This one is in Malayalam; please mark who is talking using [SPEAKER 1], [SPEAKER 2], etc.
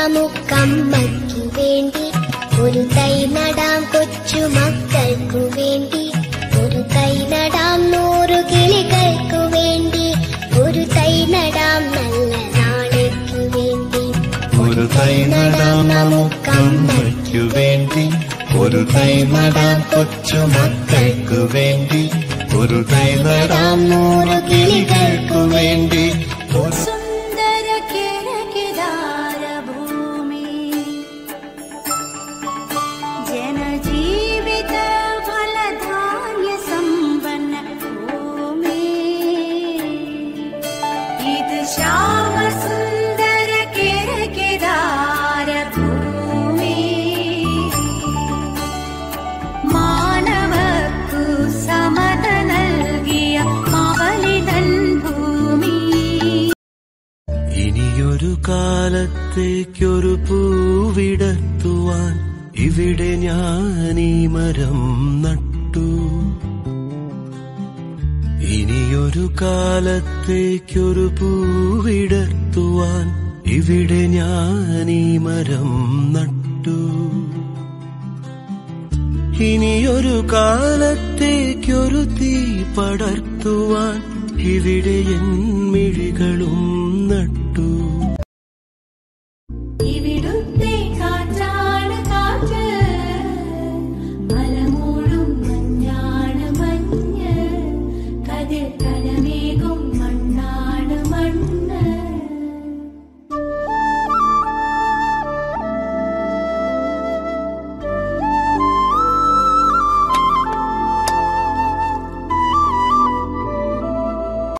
[SPEAKER 1] നമുക്കമ്മയ്ക്കു വേണ്ടി ഒരു തൈ നടാം കൊച്ചു മക്കൾക്കു വേണ്ടി ഒരു തൈ നടാം നൂറു കിളികൾക്കു വേണ്ടി ഒരു തൈ നടാം നല്ല നാളേക്കു വേണ്ടി
[SPEAKER 2] ഒരു തൈ നടാം നമുക്കമ്മയ്ക്കു വേണ്ടി ഒരു തൈ നടാം കൊച്ചു മക്കൾക്കു വേണ്ടി ഒരു തൈ നടാം നൂറ് കിളികൾക്കു വേണ്ടി ഒരു
[SPEAKER 3] സുന്ദര കിഴക്കിതാര ഭൂമി ജനജീവിത ഫലധാന്യ സമ്പന്ന ഭൂമി ഇത് ശ്യാമസുന്ദര കിഴക്കിതാര ഭൂമി മാനവക്കു സമത നൽകിയ മവലിതൻ ഭൂമി
[SPEAKER 4] ഇനിയൊരു കാലത്തേക്കൊരു പൂവിടത്തുവാൻ ഇവിടെ ഞാൻ ഈ മരം നട്ടു ഇനിയൊരു കാലത്തേക്കൊരു പൂവിടത്തുവാൻ ഇവിടെ ഞാൻ ഈ മരം നട്ടു ഇനിയൊരു കാലത്തേക്കൊരു തീ പടർത്തുവാൻ ഇവിടെ എൻ മിഴികളും